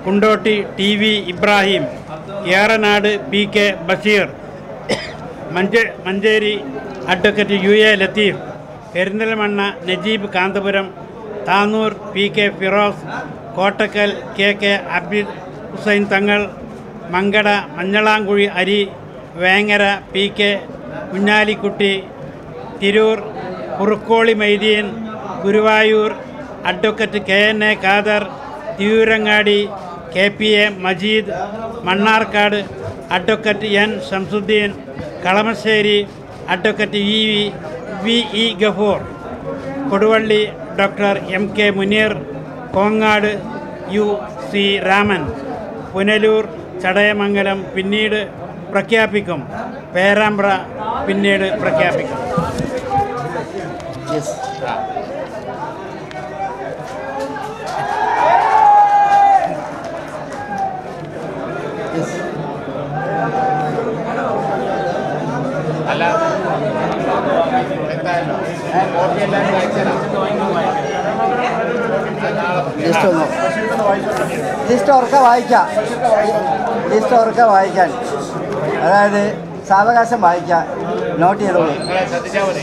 കുണ്ടോട്ടി T V Ibrahim Eranad P K Basheer മഞ്ച Manjeri advocate U A Latheef Perinthalmanna Najeeb Kanthapuram Tanur P K Firos Kottakkal K K Abdul Hussain Thangal Mankada Manjalamkuzhi അരി Vengara P K Kunhalikutty Tirur Kurukkoli Mydeen Guruvayur advocate K N A Khader Tirurangadi K P A Majeed Mannarkkad advocate N Shamsudheen Kalamassery advocate E V V E Gafoor Koduvally doctor M K Muneer Kongad U C Raman Punalur Chadayamangalam പിന്നീട് പ്രഖ്യാപിക്കും പേരാമ്പ്ര പിന്നീട് പ്രഖ്യാപിക്കും yes yes അല്ല എന്തായാലും copy എല്ലാവരും വായിച്ചതാണ് list ഒന്ന് list ഉറക്കെ വായിക്കാം ലിസ്റ്റ് ഉറക്കെ വായിക്കാൻ അതായത് സാവകാശം വായിക്കാൻ നോട്ട് ചെയ്തോളൂ നിങ്ങളെ ശ്രദ്ധിച്ചാൽ മതി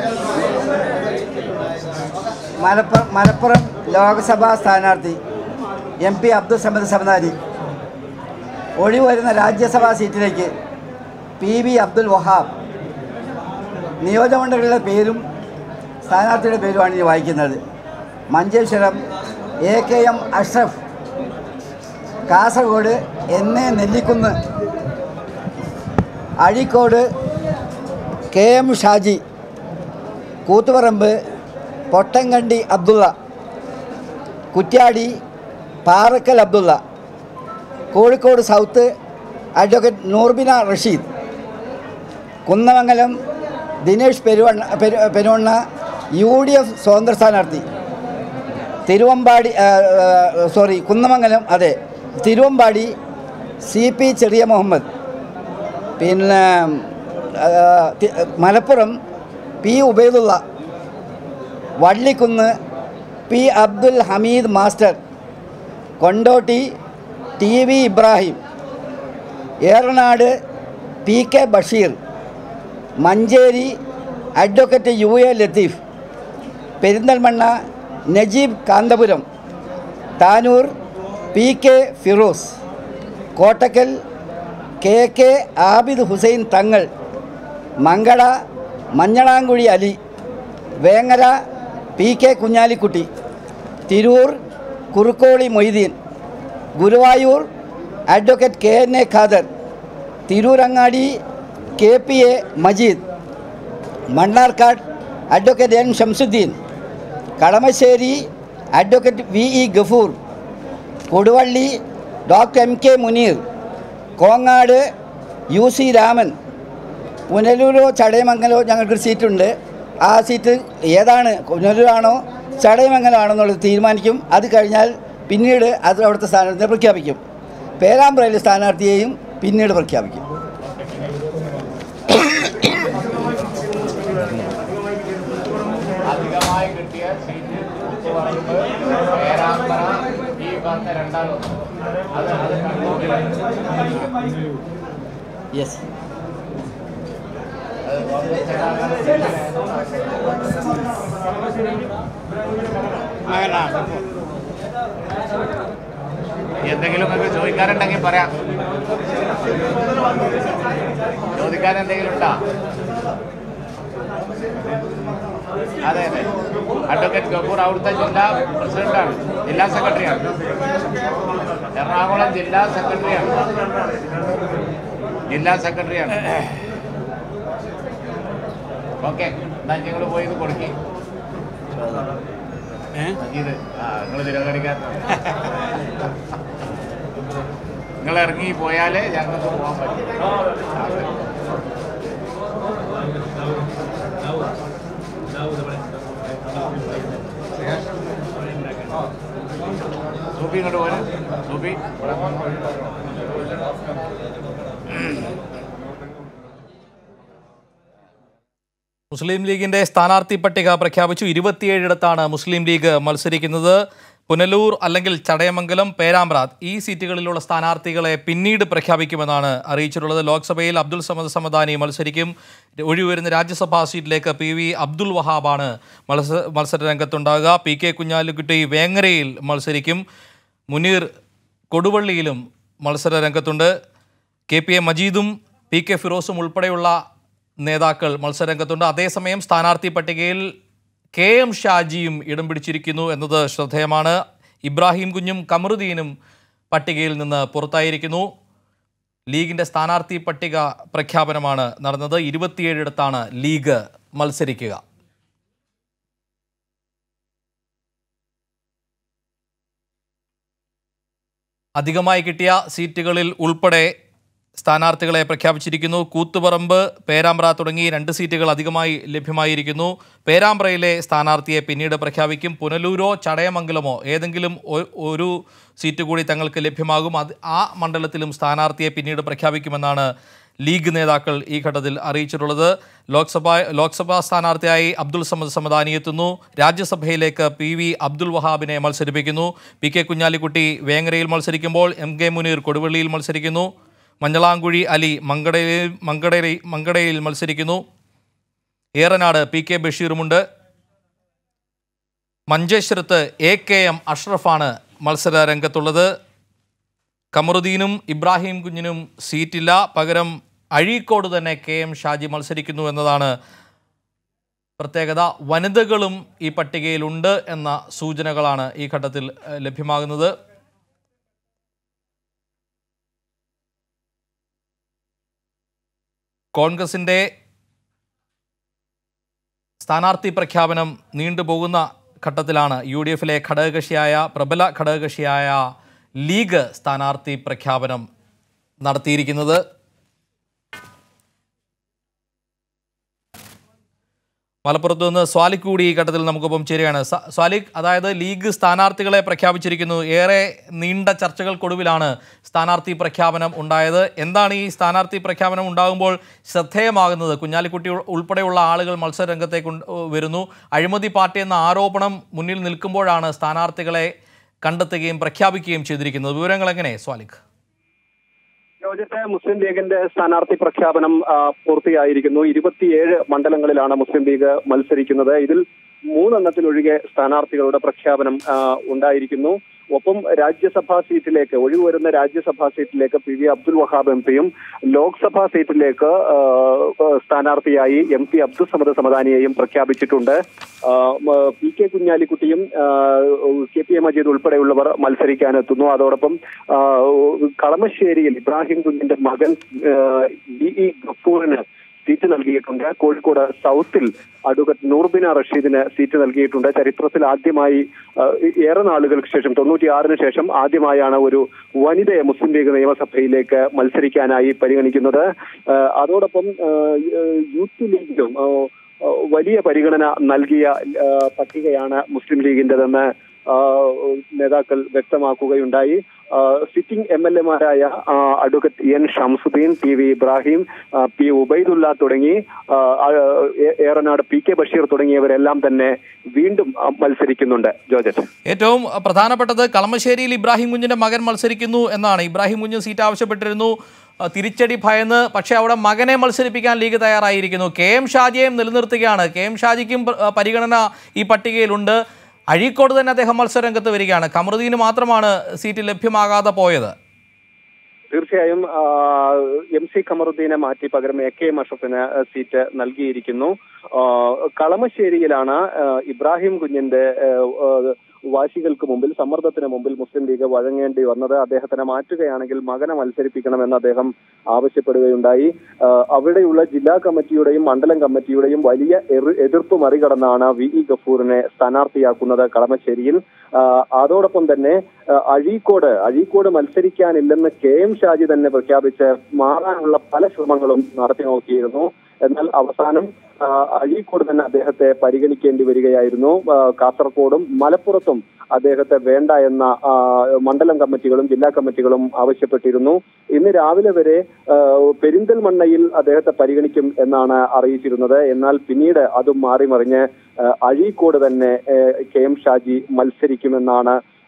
മലപ്പുറം മലപ്പുറം ലോക്സഭാ സ്ഥാനാർത്ഥി എം പി അബ്ദുൾ സമദ് സമദാരി ഒഴിവ് വരുന്ന രാജ്യസഭാ സീറ്റിലേക്ക് പി വി അബ്ദുൽ വഹാബ് നിയോജകമണ്ഡലങ്ങളുടെ പേരും സ്ഥാനാർത്ഥിയുടെ പേരുമാണ് ഇനി വായിക്കുന്നത് Manjeshwaram A K M Ashraf Kasaragod N A Nellikkunnu Azhikode K M Shaji Koothuparamba Pottankandi Abdulla Kuttiady Parakkal Abdulla Kozhikode south advocate Noorbina Rasheed Kunnamangalam Dinesh Peruvanna പെരു പെരുവണ്ണ യു ഡി എഫ് സ്വതന്ത്ര സ്ഥാനാർത്ഥി തിരുവമ്പാടി ആ, ആ, സോറി കുന്നമംഗലം അതെ തിരുവമ്പാടി സി പി ചെറിയ മുഹമ്മദ് പിന്നെ ആ, തി- Malappuram P Ubaidulla Vallikkunnu P Abdul Hameed master Kondotty T V Ibrahim Eranad P K Basheer Manjeri advocate U A Latheef Perinthalmanna Najeeb Kanthapuram Tanur P K Firos Kottakkal K K Abid Hussain Thangal Mankada Manjalamkuzhi Ali Vengara P K Kunhalikutty Tirur Kurukkoli Moideen Guruvayur advocate K N A Khader Tirurangadi K P A Majeed Mannarkkad advocate N Shamsudheen Kalamassery advocate V E Gafoor Koduvally doctor M K Muneer Kongad U C Raman പുനലൂരോ ചടയമംഗലോ ഞങ്ങൾക്കൊരു സീറ്റുണ്ട് ആ seat ഏതാണ് പുനലൂരാണോ ചടയമംഗലമാണോ എന്നുള്ളത് തീരുമാനിക്കും അത് കഴിഞ്ഞാൽ പിന്നീട് അത് അവിടുത്തെ സ്ഥാനാർത്ഥിയെ പ്രഖ്യാപിക്കും പേരാമ്പ്രയിലെ സ്ഥാനാർത്ഥിയെയും പിന്നീട് പ്രഖ്യാപിക്കും അധികമായി കിട്ടിയ സീറ്റ് പറമ്പ് പേരാമ്പ്ര ഈ പറഞ്ഞ രണ്ടാളും അത് അത് കണ്ണൂരിലാണ് യെസ് അത് കോൺഗ്രസ് എന്തെങ്കിലും നിങ്ങൾക്ക് ചോദിക്കാനുണ്ടെങ്കിൽ പറയാം ചോദിക്കാൻ എന്തെങ്കിലും ഉണ്ടോ അതെ അതെ അഡ്വക്കേറ്റ് ഗഫൂർ അവിടുത്തെ ജില്ലാ പ്രസിഡന്റാണ് ജില്ലാ സെക്രട്ടറിയാണ് എറണാകുളം ജില്ലാ സെക്രട്ടറിയാണ് ജില്ലാ സെക്രട്ടറിയാണ് ഓക്കെ എന്നാൽ നിങ്ങൾ പോയി ഇത് കൊടുക്കി ഇത് ആ നിങ്ങൾ തിരക്കടിക്കാൻ നിങ്ങൾ ഇറങ്ങി പോയാലേ ഞങ്ങൾക്ക് പോകാൻ പറ്റും അതെ. സൂപ്പി ഇങ്ങോട്ട് പോലെ സൂപ്പി ഇവിടെ മുസ്ലിം ലീഗിന്റെ സ്ഥാനാർത്ഥി പട്ടിക പ്രഖ്യാപിച്ചു ഇരുപത്തിയേഴിടത്താണ് മുസ്ലിം ലീഗ് മത്സരിക്കുന്നത് പുനലൂർ അല്ലെങ്കിൽ ചടയമംഗലം പേരാമ്പ്ര ഈ സീറ്റുകളിലുള്ള സ്ഥാനാർത്ഥികളെ പിന്നീട് പ്രഖ്യാപിക്കുമെന്നാണ് അറിയിച്ചിട്ടുള്ളത് ലോക്സഭയിൽ അബ്ദുൾ സമദ് സമദാനി മത്സരിക്കും ഒഴിവരുന്ന രാജ്യസഭാ സീറ്റിലേക്ക് പി വി അബ്ദുൾ വഹാബാണ് മത്സര മത്സര രംഗത്തുണ്ടാകുക പി കെ കുഞ്ഞാലിക്കുട്ടി വേങ്ങരയിൽ മത്സരിക്കും മുനീർ കൊടുവള്ളിയിലും മത്സര രംഗത്തുണ്ട് കെ പി എ മജീദും പി കെ ഫിറോസും ഉൾപ്പെടെയുള്ള നേതാക്കൾ മത്സരരംഗത്തുണ്ട് അതേസമയം സ്ഥാനാർത്ഥി പട്ടികയിൽ കെ എം ഷാജിയും ഇടം പിടിച്ചിരിക്കുന്നു എന്നത് ശ്രദ്ധേയമാണ് ഇബ്രാഹിം കുഞ്ഞും കമറുദ്ദീനും പട്ടികയിൽ നിന്ന് പുറത്തായിരിക്കുന്നു ലീഗിൻ്റെ സ്ഥാനാർത്ഥി പട്ടിക പ്രഖ്യാപനമാണ് നടന്നത് ഇരുപത്തിയേഴിടത്താണ് ലീഗ് മത്സരിക്കുക അധികമായി കിട്ടിയ സീറ്റുകളിൽ ഉൾപ്പെടെ സ്ഥാനാർത്ഥികളെ പ്രഖ്യാപിച്ചിരിക്കുന്നു കൂത്തുപറമ്പ് പേരാമ്പ്ര തുടങ്ങി രണ്ട് സീറ്റുകൾ അധികമായി ലഭ്യമായിരിക്കുന്നു പേരാമ്പ്രയിലെ സ്ഥാനാർത്ഥിയെ പിന്നീട് പ്രഖ്യാപിക്കും പുനലൂരോ ചടയമംഗലമോ ഏതെങ്കിലും ഒ- ഒരു സീറ്റ് കൂടി തങ്ങൾക്ക് ലഭ്യമാകും അത് ആ മണ്ഡലത്തിലും സ്ഥാനാർത്ഥിയെ പിന്നീട് പ്രഖ്യാപിക്കുമെന്നാണ് ലീഗ് നേതാക്കൾ ഈ ഘട്ടത്തിൽ അറിയിച്ചിട്ടുള്ളത് ലോക്സഭ ലോക്സഭാ സ്ഥാനാർത്ഥിയായി അബ്ദുൾ സമദ് സമദാനി എത്തുന്നു രാജ്യസഭയിലേക്ക് പി വി അബ്ദുൾ വഹാബിനെ മത്സരിപ്പിക്കുന്നു പി കെ കുഞ്ഞാലിക്കുട്ടി വേങ്ങരയിൽ മത്സരിക്കുമ്പോൾ എം കെ മുനീർ കൊടുവള്ളിയിൽ മത്സരിക്കുന്നു മഞ്ഞളാങ്കുഴി അലി മങ്കടയിൽ മങ്കടയിൽ മങ്കടയിൽ മത്സരിക്കുന്നു ഏറനാട് പി കെ ബഷീറുമുണ്ട് മഞ്ചേശ്വരത്ത് എ കെ എം അഷ്റഫാണ് മത്സര രംഗത്തുള്ളത് കമറുദ്ദീനും ഇബ്രാഹിം കുഞ്ഞിനും സീറ്റില്ല പകരം അഴീക്കോട് തന്നെ കെ എം ഷാജി മത്സരിക്കുന്നു എന്നതാണ് പ്രത്യേകത വനിതകളും ഈ പട്ടികയിലുണ്ട് എന്ന സൂചനകളാണ് ഈ ഘട്ടത്തിൽ ഏഹ്, ലഭ്യമാകുന്നത് കോൺഗ്രസിൻ്റെ സ്ഥാനാർത്ഥി പ്രഖ്യാപനം നീണ്ടുപോകുന്ന ഘട്ടത്തിലാണ് യു ഡി എഫിലെ ഘടകകക്ഷിയായ പ്രബല ഘടകകക്ഷിയായ ലീഗ് സ്ഥാനാർത്ഥി പ്രഖ്യാപനം നടത്തിയിരിക്കുന്നത് മലപ്പുറത്ത് നിന്ന് സ്വാലിക് കൂടി ഈ ഘട്ടത്തിൽ നമുക്കൊപ്പം ചേരുകയാണ് സ- സ്വാലിക് അതായത് ലീഗ് സ്ഥാനാർത്ഥികളെ പ്രഖ്യാപിച്ചിരിക്കുന്നു ഏറെ നീണ്ട ചർച്ചകൾക്കൊടുവിലാണ് സ്ഥാനാർത്ഥി പ്രഖ്യാപനം ഉണ്ടായത് എന്താണ് ഈ സ്ഥാനാർത്ഥി പ്രഖ്യാപനം ഉണ്ടാകുമ്പോൾ ശ്രദ്ധേയമാകുന്നത് കുഞ്ഞാലിക്കുട്ടി ഉൾ- ഉൾപ്പെടെയുള്ള ആളുകൾ മത്സരരംഗത്തേക്ക് ഉണ്ട്- വരുന്നു അഴിമതി പാർട്ടി എന്ന ആരോപണം മുന്നിൽ നിൽക്കുമ്പോഴാണ് സ്ഥാനാർത്ഥികളെ കണ്ടെത്തുകയും പ്രഖ്യാപിക്കുകയും ചെയ്തിരിക്കുന്നത് വിവരങ്ങൾ എങ്ങനെ സ്വാലിക് യോജിച്ച മുസ്ലിം ലീഗിന്റെ സ്ഥാനാർത്ഥി പ്രഖ്യാപനം ആ, പൂർത്തിയായിരിക്കുന്നു ഇരുപത്തിയേഴ് മണ്ഡലങ്ങളിലാണ് മുസ്ലിം ലീഗ് മത്സരിക്കുന്നത് ഇതിൽ മൂന്നെണ്ണത്തിലൊഴികെ സ്ഥാനാർത്ഥികളുടെ പ്രഖ്യാപനം ആ, ഉണ്ടായിരിക്കുന്നു ഒപ്പം രാജ്യസഭാ സീറ്റിലേക്ക് ഒഴിവ് വരുന്ന രാജ്യസഭാ സീറ്റിലേക്ക് P V Abdul Wahab M പിയും ലോക്സഭാ സീറ്റിലേക്ക് ആ, സ്ഥാനാർത്ഥിയായി എം പി അബ്ദുൽ സമദ് സമദാനിയെയും പ്രഖ്യാപിച്ചിട്ടുണ്ട് ആ, മ, പി കെ കുഞ്ഞാലിക്കുട്ടിയും ആ, കെ പി എ മജീദ് ഉൾപ്പെടെയുള്ളവർ മത്സരിക്കാനെത്തുന്നു അതോടൊപ്പം ആ, കളമശ്ശേരിയിൽ ഇബ്രാഹിം കുഞ്ഞിന്റെ മകൻ ആ, ഇ ഇ ഗഫൂറിന് സീറ്റ് നൽകിയിട്ടുണ്ട് കോഴിക്കോട് സൗത്തിൽ അഡ്വക്കറ്റ് നൂർബിന റഷീദിന് സീറ്റ് നൽകിയിട്ടുണ്ട് ചരിത്രത്തിൽ ആദ്യമായി ആ, ഏറെ നാളുകൾക്ക് ശേഷം തൊണ്ണൂറ്റിയാറിന് ശേഷം ആദ്യമായാണ് ഒരു വനിതയെ മുസ്ലിം ലീഗ് നിയമസഭയിലേക്ക് മത്സരിക്കാനായി പരിഗണിക്കുന്നത് ആ, അതോടൊപ്പം ആ, യൂത്ത് ലീഗിലും ആ, ആ, വലിയ പരിഗണന നൽകിയ ആ, പട്ടികയാണ് മുസ്ലിം ലീഗിന്റേതെന്ന് ആ, നേതാക്കൾ വ്യക്തമാക്കുകയുണ്ടായി ആ, സിറ്റിംഗ് എം എൽ എമാരായ ആ, advocate N Shamsuddin P V Ibrahim ആ, പി ഉബൈദുല്ല തുടങ്ങി ആ, ആ, ഏ- ഏറനാട് പി കെ ബഷീർ തുടങ്ങിയവരെല്ലാം തന്നെ വീണ്ടും ആ, മത്സരിക്കുന്നുണ്ട് ജോജറ്റ് ഏറ്റവും പ്രധാനപ്പെട്ടത് കളമശ്ശേരിയിൽ ഇബ്രാഹിം കുഞ്ഞിന്റെ മകൻ മത്സരിക്കുന്നു എന്നാണ് ഇബ്രാഹിം കുഞ്ഞ് സീറ്റ് ആവശ്യപ്പെട്ടിരുന്നു അഹ് തിരിച്ചടി ഭയന്ന് പക്ഷേ അവിടെ മകനെ മത്സരിപ്പിക്കാൻ ലീഗ് തയ്യാറായിരിക്കുന്നു കെ എം ഷാജിയെയും നിലനിർത്തുകയാണ് കെ എം ഷാജിക്കും പ- അഹ് പരിഗണന ഈ പട്ടികയിലുണ്ട് അഴീക്കോട് തന്നെ അദ്ദേഹം മത്സരരംഗത്ത് വരികയാണ് കമറുദ്ദീന് മാത്രമാണ് സീറ്റ് ലഭ്യമാകാതെ പോയത് തീർച്ചയായും ആ, എം സി ഖമറുദ്ദീനെ മാറ്റി പകരം എ കെ എം അഷറഫിന് സീറ്റ് നൽകിയിരിക്കുന്നു ആ, കളമശ്ശേരിയിലാണ് ആ, ഇബ്രാഹിം കുഞ്ഞിന്റെ ആ, ആ, വാശികൾക്ക് മുമ്പിൽ സമ്മർദ്ദത്തിന് മുമ്പിൽ മുസ്ലിം ലീഗ് വഴങ്ങേണ്ടി വന്നത് അദ്ദേഹത്തിനെ മാറ്റുകയാണെങ്കിൽ മകനെ മത്സരിപ്പിക്കണമെന്ന് അദ്ദേഹം ആവശ്യപ്പെടുകയുണ്ടായി ആ, അവിടെയുള്ള ജില്ലാ കമ്മിറ്റിയുടെയും മണ്ഡലം കമ്മിറ്റിയുടെയും വലിയ എറി- എതിർപ്പ് മറികടന്നാണ് വി ഇ ഗഫൂറിനെ സ്ഥാനാർത്ഥിയാക്കുന്നത് കളമശ്ശേരിയിൽ ആ, അതോടൊപ്പം തന്നെ ആ, അഴീക്കോട് അഴീക്കോട് മത്സരിക്കാനില്ലെന്ന് കെ എം ഷാജി തന്നെ പ്രഖ്യാപിച്ച് മാറാനുള്ള പല ശ്രമങ്ങളും നടത്തി നോക്കിയിരുന്നു എന്നാൽ അവസാനം ആ, അഴീക്കോട് തന്നെ അദ്ദേഹത്തെ പരിഗണിക്കേണ്ടി വരികയായിരുന്നു ആ, കാസർഗോഡും മലപ്പുറത്തും അദ്ദേഹത്തെ വേണ്ട എന്ന ആ, മണ്ഡലം കമ്മിറ്റികളും ജില്ലാ കമ്മിറ്റികളും ആവശ്യപ്പെട്ടിരുന്നു ഇന്ന് രാവിലെ വരെ ആ, പെരിന്തൽമണ്ണയിൽ അദ്ദേഹത്തെ പരിഗണിക്കും എന്നാണ് അറിയിച്ചിരുന്നത് എന്നാൽ പിന്നീട് അതും മാറി മറിഞ്ഞ് ആ, അഴീക്കോട് തന്നെ ആ, കെ എം ഷാജി മത്സരിക്കുമെന്നാണ്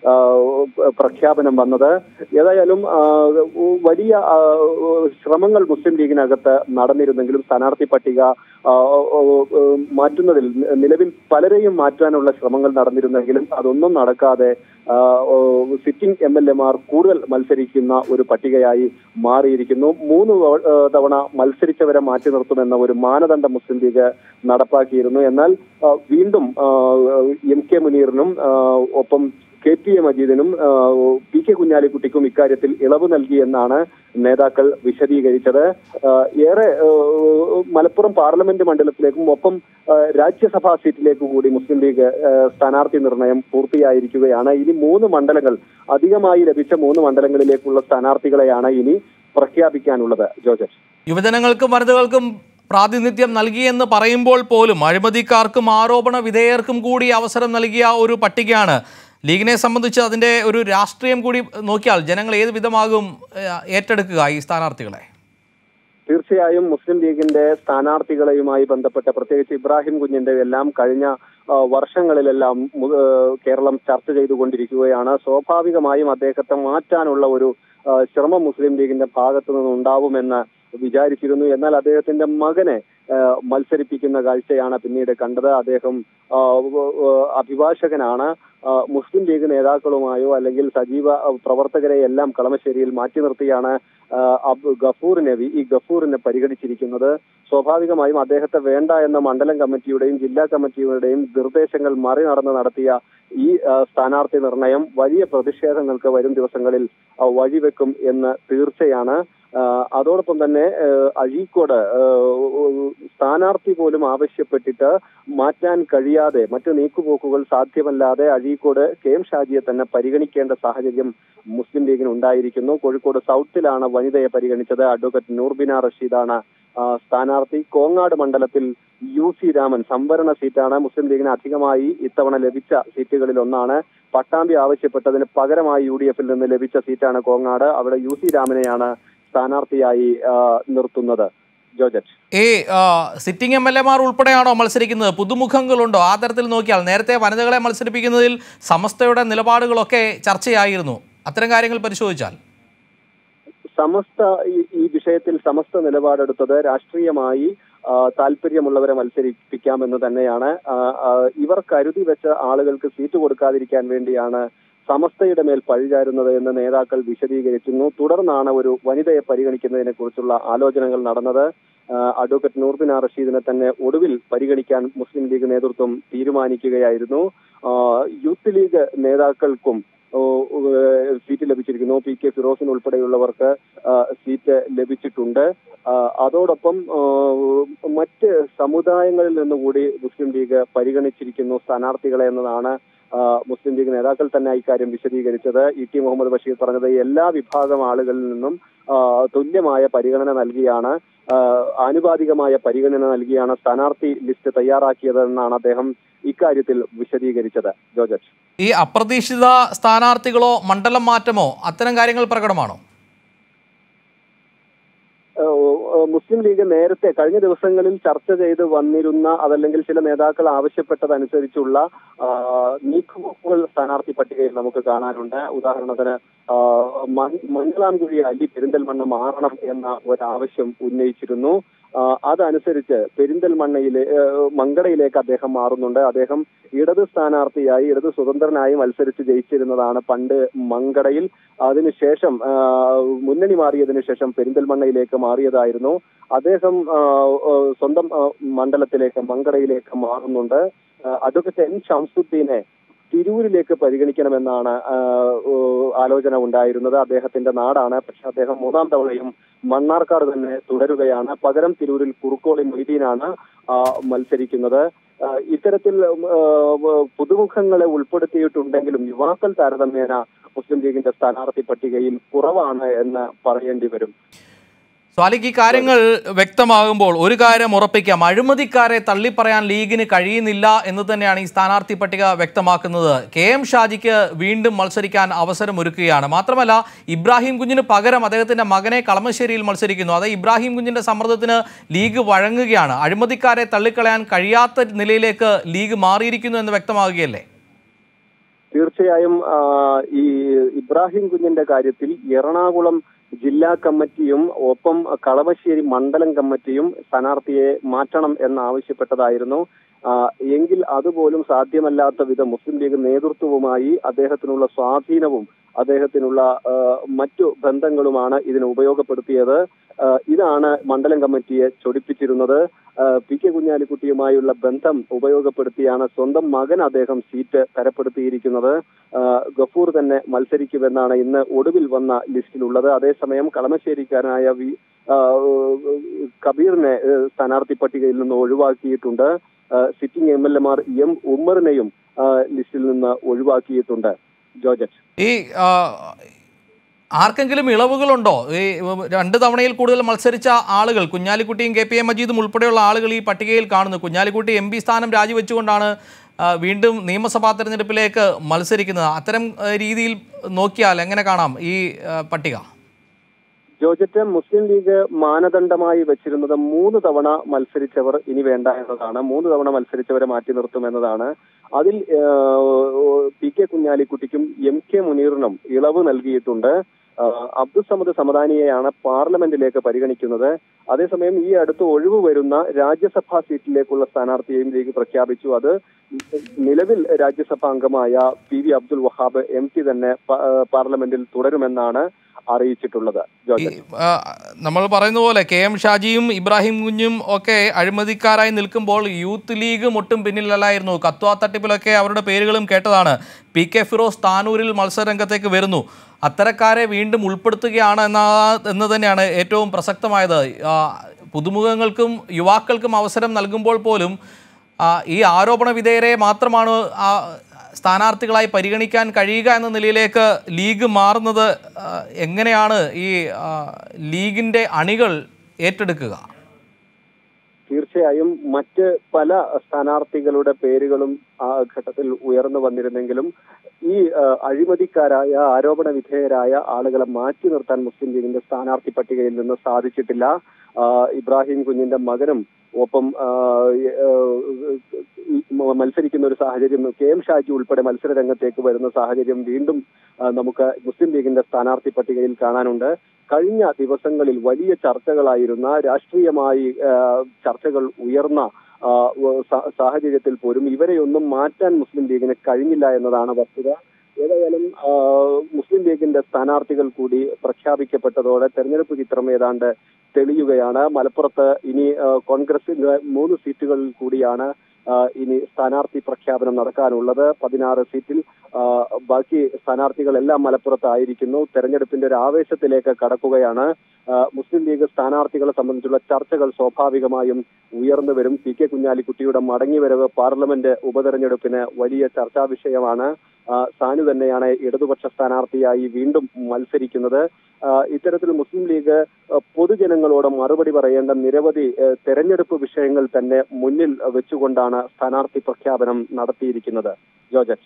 ആ, പ്രഖ്യാപനം വന്നത് ഏതായാലും ആ, വലിയ ആ, ശ്രമങ്ങൾ മുസ്ലിം ലീഗിനകത്ത് നടന്നിരുന്നെങ്കിലും സ്ഥാനാർത്ഥി പട്ടിക ആ, ഓ, ഓ, മാറ്റുന്നതിൽ നിലവിൽ പലരെയും മാറ്റാനുള്ള ശ്രമങ്ങൾ നടന്നിരുന്നെങ്കിലും അതൊന്നും നടക്കാതെ ആ, ഓ, സിറ്റിംഗ് എം എൽ എമാർ കൂടുതൽ മത്സരിക്കുന്ന ഒരു പട്ടികയായി മാറിയിരിക്കുന്നു മൂന്ന് വ- ആ, തവണ മത്സരിച്ചവരെ മാറ്റി നിർത്തുമെന്ന ഒരു മാനദണ്ഡം മുസ്ലിം ലീഗ് നടപ്പാക്കിയിരുന്നു എന്നാൽ ആ, വീണ്ടും ആ, എം കെ മുനീറിനും ആ, ഒപ്പം കെ പി എ മജീദിനും ആ, പി കെ കുഞ്ഞാലിക്കുട്ടിക്കും ഇക്കാര്യത്തിൽ ഇളവ് നൽകിയെന്നാണ് നേതാക്കൾ വിശദീകരിച്ചത് ആ, ഏറെ ആ, മലപ്പുറം പാർലമെന്റ് മണ്ഡലത്തിലേക്കും ഒപ്പം ആ, രാജ്യസഭാ സീറ്റിലേക്ക് കൂടി മുസ്ലിം ലീഗ് ആ, സ്ഥാനാർത്ഥി നിർണയം പൂർത്തിയായിരിക്കുകയാണ് ഇനി മൂന്ന് മണ്ഡലങ്ങൾ അധികമായി ലഭിച്ച മൂന്ന് മണ്ഡലങ്ങളിലേക്കുള്ള സ്ഥാനാർത്ഥികളെയാണ് ഇനി പ്രഖ്യാപിക്കാനുള്ളത് ജോജഫ് യുവജനങ്ങൾക്കും വനിതകൾക്കും പ്രാതിനിധ്യം നൽകിയെന്ന് പറയുമ്പോൾ പോലും അഴിമതിക്കാർക്കും ആരോപണ വിധേയർക്കും കൂടി അവസരം നൽകിയ ഒരു പട്ടികയാണ് ലീഗിനെ സംബന്ധിച്ച് അതിൻ്റെ ഒരു രാഷ്ട്രീയം കൂടി നോക്കിയാൽ ജനങ്ങൾ ഏത് വിധമാകും ഏഹ്, ഏറ്റെടുക്കുക ഈ സ്ഥാനാർത്ഥികളെ തീർച്ചയായും മുസ്ലിം ലീഗിന്റെ സ്ഥാനാർത്ഥികളെയുമായി ബന്ധപ്പെട്ട പ്രത്യേകിച്ച് ഇബ്രാഹിം കുഞ്ഞിന്റെ എല്ലാം കഴിഞ്ഞ ആ, വർഷങ്ങളിലെല്ലാം മു- ആ, കേരളം ചർച്ച ചെയ്തുകൊണ്ടിരിക്കുകയാണ് സ്വാഭാവികമായും അദ്ദേഹത്തെ മാറ്റാനുള്ള ഒരു ആ, ശ്രമം മുസ്ലിം ലീഗിന്റെ ഭാഗത്തു നിന്നുണ്ടാവുമെന്ന് വിചാരിച്ചിരുന്നു എന്നാൽ അദ്ദേഹത്തിന്റെ മകനെ ആ, മത്സരിപ്പിക്കുന്ന കാഴ്ചയാണ് പിന്നീട് കണ്ടത് അദ്ദേഹം ആ, വ- വ- അഭിഭാഷകനാണ് ആ, മുസ്ലിം ലീഗ് നേതാക്കളുമായോ അല്ലെങ്കിൽ സജീവ ആ, പ്രവർത്തകരെ എല്ലാം കളമശ്ശേരിയിൽ മാറ്റി നിർത്തിയാണ് ആ, അബ് ഗഫൂറിനെ വി- ഈ ഗഫൂറിനെ പരിഗണിച്ചിരിക്കുന്നത് സ്വാഭാവികമായും അദ്ദേഹത്തെ വേണ്ട എന്ന മണ്ഡലം കമ്മിറ്റിയുടെയും ജില്ലാ കമ്മിറ്റിയുടെയും നിർദ്ദേശങ്ങൾ മറികടന്ന് നടത്തിയ ഈ ആ, സ്ഥാനാർത്ഥി നിർണയം വലിയ പ്രതിഷേധങ്ങൾക്ക് വരും ദിവസങ്ങളിൽ ആ, വഴിവെക്കും എന്ന് തീർച്ചയാണ് ആ, അതോടൊപ്പം തന്നെ ആ, അഴീക്കോട് ആ, സ്ഥാനാർത്ഥി പോലും ആവശ്യപ്പെട്ടിട്ട് മാറ്റാൻ കഴിയാതെ മറ്റു നീക്കുപോക്കുകൾ സാധ്യമല്ലാതെ അഴീക്കോട് കെ എം ഷാജിയെ തന്നെ പരിഗണിക്കേണ്ട സാഹചര്യം മുസ്ലിം ലീഗിന് ഉണ്ടായിരിക്കുന്നു കോഴിക്കോട് സൗത്തിലാണ് വനിതയെ പരിഗണിച്ചത് അഡ്വക്കേറ്റ് നൂർബിന റഷീദാണ് ആ, സ്ഥാനാർത്ഥി കോങ്ങാട് മണ്ഡലത്തിൽ യു സി രാമൻ സംവരണ സീറ്റാണ് മുസ്ലിം ലീഗിന് അധികമായി ഇത്തവണ ലഭിച്ച സീറ്റുകളിൽ ഒന്നാണ് പട്ടാമ്പി ആവശ്യപ്പെട്ടതിന് പകരമായി യു ഡി എഫിൽ നിന്ന് ലഭിച്ച സീറ്റാണ് കോങ്ങാട് അവിടെ യു സി രാമനെയാണ് സ്ഥാനാർത്ഥിയായി ആ, നിർത്തുന്നത് ജോജറ്റ് ഈ ആ, സിറ്റിംഗ് എം എൽ എമാർ ഉൾപ്പെടെയാണോ മത്സരിക്കുന്നത് പുതുമുഖങ്ങളുണ്ടോ ആ തരത്തിൽ നോക്കിയാൽ നേരത്തെ വനിതകളെ മത്സരിപ്പിക്കുന്നതിൽ സമസ്തയുടെ നിലപാടുകളൊക്കെ ചർച്ചയായിരുന്നു അത്തരം കാര്യങ്ങൾ പരിശോധിച്ചാൽ സമസ്ത ഈ- ഈ വിഷയത്തിൽ സമസ്ത നിലപാടെടുത്തത് രാഷ്ട്രീയമായി ആ, താല്പര്യമുള്ളവരെ മത്സരിപ്പിക്കാമെന്ന് തന്നെയാണ് ആ, ആ, ഇവർ കരുതി വെച്ച ആളുകൾക്ക് സീറ്റ് കൊടുക്കാതിരിക്കാൻ വേണ്ടിയാണ് സമസ്തയുടെ മേൽ പഴിചാരുന്നത് എന്ന് നേതാക്കൾ വിശദീകരിക്കുന്നു തുടർന്നാണ് ഒരു വനിതയെ പരിഗണിക്കുന്നതിനെ കുറിച്ചുള്ള ആലോചനകൾ നടന്നത് ആ, അഡ്വക്കേറ്റ് നൂർബിന റഷീദിനെ തന്നെ ഒടുവിൽ പരിഗണിക്കാൻ മുസ്ലിം ലീഗ് നേതൃത്വം തീരുമാനിക്കുകയായിരുന്നു ആ, യൂത്ത് ലീഗ് നേതാക്കൾക്കും ഓ, ഏഹ് സീറ്റ് ലഭിച്ചിരിക്കുന്നു പി കെ ഫിറോസിന് ഉൾപ്പെടെയുള്ളവർക്ക് ആ, സീറ്റ് ലഭിച്ചിട്ടുണ്ട് ആ, അതോടൊപ്പം ആ, മറ്റ് സമുദായങ്ങളിൽ നിന്നുകൂടി മുസ്ലിം ലീഗ് പരിഗണിച്ചിരിക്കുന്നു സ്ഥാനാർത്ഥികളെ എന്നതാണ് ആ, മുസ്ലിം ലീഗ് നേതാക്കൾ തന്നെ ഇക്കാര്യം വിശദീകരിച്ചത് ഇ ടി മുഹമ്മദ് ബഷീർ പറഞ്ഞത് എല്ലാ വിഭാഗം ആളുകളിൽ നിന്നും ആ, തുല്യമായ പരിഗണന നൽകിയാണ് ആ, ആനുപാതികമായ പരിഗണന നൽകിയാണ് സ്ഥാനാർത്ഥി ലിസ്റ്റ് തയ്യാറാക്കിയതെന്നാണ് അദ്ദേഹം ഇക്കാര്യത്തിൽ വിശദീകരിച്ചത് ജോജറ്റ് ഈ അപ്രതീക്ഷിത സ്ഥാനാർത്ഥികളോ മണ്ഡലം മാറ്റമോ അത്തരം കാര്യങ്ങൾ പ്രകടമാണോ ഏഹ് ഏഹ് മുസ്ലിം ലീഗ് നേരത്തെ കഴിഞ്ഞ ദിവസങ്ങളിൽ ചർച്ച ചെയ്ത് വന്നിരുന്ന അതല്ലെങ്കിൽ ചില നേതാക്കൾ ആവശ്യപ്പെട്ടതനുസരിച്ചുള്ള ആ, നീക്കുപോക്കുകൾ സ്ഥാനാർത്ഥി പട്ടികയിൽ നമുക്ക് കാണാനുണ്ട് ഉദാഹരണത്തിന് ആ, മ- മഞ്ഞളാംകുഴി അലി പെരിന്തൽമണ്ണ മാറണം എന്ന ഒരാവശ്യം ഉന്നയിച്ചിരുന്നു ആ, അതനുസരിച്ച് പെരിന്തൽമണ്ണയിലെ ഏഹ് മങ്കടയിലേക്ക് അദ്ദേഹം മാറുന്നുണ്ട് അദ്ദേഹം ഇടത് സ്ഥാനാർത്ഥിയായി ഇടത് സ്വതന്ത്രനായി മത്സരിച്ച് ജയിച്ചിരുന്നതാണ് പണ്ട് മങ്കടയിൽ അതിനുശേഷം ആ, മുന്നണി മാറിയതിനു ശേഷം പെരിന്തൽമണ്ണയിലേക്ക് മാറിയതായിരുന്നു അദ്ദേഹം ആ, ആ, സ്വന്തം ആ, മണ്ഡലത്തിലേക്ക് മങ്കടയിലേക്ക് മാറുന്നുണ്ട് ആ, അഡ്വക്കേറ്റ് എൻ ഷംസുദ്ദീനെ തിരൂരിലേക്ക് പരിഗണിക്കണമെന്നാണ് ആ, ഓ, ആലോചന ഉണ്ടായിരുന്നത് അദ്ദേഹത്തിന്റെ നാടാണ് പക്ഷെ അദ്ദേഹം മൂന്നാം തവണയും മണ്ണാർക്കാട് തന്നെ തുടരുകയാണ് പകരം തിരൂരിൽ കുറുക്കോളി മൊയ്തീനാണ് ആ, മത്സരിക്കുന്നത് ആ, ഇത്തരത്തിൽ ഉം, ആ, പുതുമുഖങ്ങളെ ഉൾപ്പെടുത്തിയിട്ടുണ്ടെങ്കിലും യുവാക്കൾ താരതമ്യേന മുസ്ലിം ലീഗിന്റെ സ്ഥാനാർത്ഥി പട്ടികയിൽ കുറവാണ് എന്ന് പറയേണ്ടി വരും സ്വാലിക്ക് ഈ കാര്യങ്ങൾ വ്യക്തമാകുമ്പോൾ ഒരു കാര്യം ഉറപ്പിക്കാം അഴിമതിക്കാരെ തള്ളിപ്പറയാൻ ലീഗിന് കഴിയുന്നില്ല എന്ന് തന്നെയാണ് ഈ സ്ഥാനാർത്ഥി പട്ടിക വ്യക്തമാക്കുന്നത് കെ എം ഷാജിക്ക് വീണ്ടും മത്സരിക്കാൻ അവസരമൊരുക്കുകയാണ് മാത്രമല്ല ഇബ്രാഹിം കുഞ്ഞിന് പകരം അദ്ദേഹത്തിന്റെ മകനെ കളമശ്ശേരിയിൽ മത്സരിക്കുന്നു അത് ഇബ്രാഹിം കുഞ്ഞിന്റെ സമ്മർദ്ദത്തിന് ലീഗ് വഴങ്ങുകയാണ് അഴിമതിക്കാരെ തള്ളിക്കളയാൻ കഴിയാത്ത നിലയിലേക്ക് ലീഗ് മാറിയിരിക്കുന്നു എന്ന് വ്യക്തമാകുകയല്ലേ തീർച്ചയായും ആ, ഈ ഇബ്രാഹിം കുഞ്ഞിന്റെ കാര്യത്തിൽ എറണാകുളം ജില്ലാ കമ്മിറ്റിയും ഒപ്പം കളമശ്ശേരി മണ്ഡലം കമ്മിറ്റിയും സ്ഥാനാർത്ഥിയെ മാറ്റണം എന്നാവശ്യപ്പെട്ടതായിരുന്നു ആ, എങ്കിൽ അതുപോലും സാധ്യമല്ലാത്ത വിധം മുസ്ലിം ലീഗ് നേതൃത്വവുമായി അദ്ദേഹത്തിനുള്ള സ്വാധീനവും അദ്ദേഹത്തിനുള്ള ആ, മറ്റു ബന്ധങ്ങളുമാണ് ഇതിന് ഉപയോഗപ്പെടുത്തിയത് ആ, ഇതാണ് മണ്ഡലം കമ്മിറ്റിയെ ചൊടിപ്പിച്ചിരുന്നത് ആ, പി കെ കുഞ്ഞാലിക്കുട്ടിയുമായുള്ള ബന്ധം ഉപയോഗപ്പെടുത്തിയാണ് സ്വന്തം മകൻ അദ്ദേഹം സീറ്റ് തരപ്പെടുത്തിയിരിക്കുന്നത് ആ, ഗഫൂർ തന്നെ മത്സരിക്കുമെന്നാണ് ഇന്ന് ഒടുവിൽ വന്ന ലിസ്റ്റിലുള്ളത് അതേസമയം കളമശ്ശേരിക്കാരനായ വി ആ, കബീറിനെ ഏ, സ്ഥാനാർത്ഥി പട്ടികയിൽ നിന്ന് ഒഴിവാക്കിയിട്ടുണ്ട് ആ, സിറ്റിംഗ് എം എൽ എമാർ എം ഉമ്മറിനെയും ആ, ലിസ്റ്റിൽ നിന്ന് ഒഴിവാക്കിയിട്ടുണ്ട് ജോർജറ്റ് ഈ ആ, ആർക്കെങ്കിലും ഇളവുകളുണ്ടോ ഈ ഉം, രണ്ട് തവണയിൽ കൂടുതൽ മത്സരിച്ച ആളുകൾ കുഞ്ഞാലിക്കുട്ടിയും കെ പി എ മജീദും ഉൾപ്പെടെയുള്ള ആളുകൾ ഈ പട്ടികയിൽ കാണുന്നു കുഞ്ഞാലിക്കുട്ടി എം പി സ്ഥാനം രാജിവെച്ചുകൊണ്ടാണ് ആ, വീണ്ടും നിയമസഭാ തെരഞ്ഞെടുപ്പിലേക്ക് മത്സരിക്കുന്നത് അത്തരം ആ, രീതിയിൽ നോക്കിയാൽ എങ്ങനെ കാണാം ഈ ആ, പട്ടിക ജോർജറ്റ് മുസ്ലിം ലീഗ് മാനദണ്ഡമായി വെച്ചിരുന്നത് മൂന്ന് തവണ മത്സരിച്ചവർ ഇനി വേണ്ട എന്നതാണ് മൂന്ന് തവണ മത്സരിച്ചവരെ മാറ്റി നിർത്തും എന്നതാണ് അതിൽ ഏഹ്, പി കെ കുഞ്ഞാലിക്കുട്ടിക്കും എം കെ മുനീറിനും ഇളവ് നൽകിയിട്ടുണ്ട് ആഹ്, അബ്ദുൾ സമദ് സമദാനിയെയാണ് പാർലമെന്റിലേക്ക് പരിഗണിക്കുന്നത് അതേസമയം ഈ അടുത്ത് ഒഴിവ് വരുന്ന രാജ്യസഭാ സീറ്റിലേക്കുള്ള സ്ഥാനാർത്ഥിയെയും ലീഗ് പ്രഖ്യാപിച്ചു അത് നിലവിൽ രാജ്യസഭാ അംഗമായ P V Abdul Wahab M P തന്നെ പ- ആഹ് പാർലമെന്റിൽ തുടരുമെന്നാണ് അറിയിച്ചിട്ടുള്ളത് ഈ, ജോർജ് ആ, നമ്മൾ പറയുന്ന പോലെ കെ എം ഷാജിയും ഇബ്രാഹിം കുഞ്ഞും ഒക്കെ അഴിമതിക്കാരായി നിൽക്കുമ്പോൾ യൂത്ത് ലീഗ് ഒട്ടും പിന്നിലല്ലായിരുന്നു കത്വ തട്ടിപ്പിലൊക്കെ അവരുടെ പേരുകളും കേട്ടതാണ് പി കെ ഫിറോസ് താനൂരിൽ മത്സരരംഗത്തേക്ക് വരുന്നു അത്തരക്കാരെ വീണ്ടും ഉൾപ്പെടുത്തുകയാണ് എന്ന എന്ന് തന്നെയാണ് ഏറ്റവും പ്രസക്തമായത് ആ, പുതുമുഖങ്ങൾക്കും യുവാക്കൾക്കും അവസരം നൽകുമ്പോൾ പോലും ആ, ഈ ആരോപണ വിധേയരെ മാത്രമാണ് ആ സ്ഥാനാർത്ഥികളായി പരിഗണിക്കാൻ കഴിയുക എന്ന നിലയിലേക്ക് ലീഗ് മാറുന്നത് ആ, എങ്ങനെയാണ് ഈ ആ, ലീഗിൻ്റെ അണികൾ ഏറ്റെടുക്കുക തീർച്ചയായും മറ്റ് പല സ്ഥാനാർത്ഥികളുടെ പേരുകളും ആ ഘട്ടത്തിൽ ഉയർന്നു വന്നിരുന്നെങ്കിലും ഈ ആ, അഴിമതിക്കാരായ ആരോപണ വിധേയരായ ആളുകളെ മാറ്റി നിർത്താൻ മുസ്ലിം ലീഗിന്റെ സ്ഥാനാർത്ഥി പട്ടികയിൽ നിന്ന് സാധിച്ചിട്ടില്ല ആ, ഇബ്രാഹിം കുഞ്ഞിന്റെ മകനും ഒപ്പം ആ, ഏ, മ- മത്സരിക്കുന്ന ഒരു സാഹചര്യം കെ എം ഷാജി ഉൾപ്പെടെ മത്സര രംഗത്തേക്ക് വരുന്ന സാഹചര്യം വീണ്ടും ആ, നമുക്ക് മുസ്ലിം ലീഗിന്റെ സ്ഥാനാർത്ഥി പട്ടികയിൽ കാണാനുണ്ട് കഴിഞ്ഞ ദിവസങ്ങളിൽ വലിയ ചർച്ചകളായിരുന്ന രാഷ്ട്രീയമായി ആ, ചർച്ചകൾ ഉയർന്ന ആ, വ- സ- സാഹചര്യത്തിൽ പോലും ഇവരെയൊന്നും മാറ്റാൻ മുസ്ലിം ലീഗിന് കഴിഞ്ഞില്ല എന്നതാണ് വസ്തുത ഏതായാലും ആ, മുസ്ലിം ലീഗിന്റെ സ്ഥാനാർത്ഥികൾ കൂടി പ്രഖ്യാപിക്കപ്പെട്ടതോടെ തെരഞ്ഞെടുപ്പ് ചിത്രം ഏതാണ്ട് തെളിയുകയാണ് മലപ്പുറത്ത് ഇനി ആ, കോൺഗ്രസിന്റെ മൂന്ന് സീറ്റുകളിൽ കൂടിയാണ് ആ, ഇനി സ്ഥാനാർത്ഥി പ്രഖ്യാപനം നടക്കാനുള്ളത് പതിനാറ് സീറ്റിൽ ആ, ബാക്കി സ്ഥാനാർത്ഥികളെല്ലാം മലപ്പുറത്തായിരിക്കുന്നു തെരഞ്ഞെടുപ്പിന്റെ ഒരു ആവേശത്തിലേക്ക് കടക്കുകയാണ് ആ, മുസ്ലിം ലീഗ് സ്ഥാനാർത്ഥികളെ സംബന്ധിച്ചുള്ള ചർച്ചകൾ സ്വാഭാവികമായും ഉയർന്നു വരും പി കെ കുഞ്ഞാലിക്കുട്ടിയുടെ മടങ്ങിവരവ് പാർലമെന്റ് ഉപതെരഞ്ഞെടുപ്പിന് വലിയ ചർച്ചാ വിഷയമാണ് ആ, സാനു തന്നെയാണ് ഇടതുപക്ഷ സ്ഥാനാർത്ഥിയായി വീണ്ടും മത്സരിക്കുന്നത് ആ, ഇത്തരത്തിൽ മുസ്ലിം ലീഗ് ആ, പൊതുജനങ്ങളോട് മറുപടി പറയേണ്ട നിരവധി ആ, തെരഞ്ഞെടുപ്പ് വിഷയങ്ങൾ തന്നെ മുന്നിൽ വെച്ചുകൊണ്ടാണ് സ്ഥാനാർത്ഥി പ്രഖ്യാപനം നടത്തിയിരിക്കുന്നത് ജോർജറ്റ്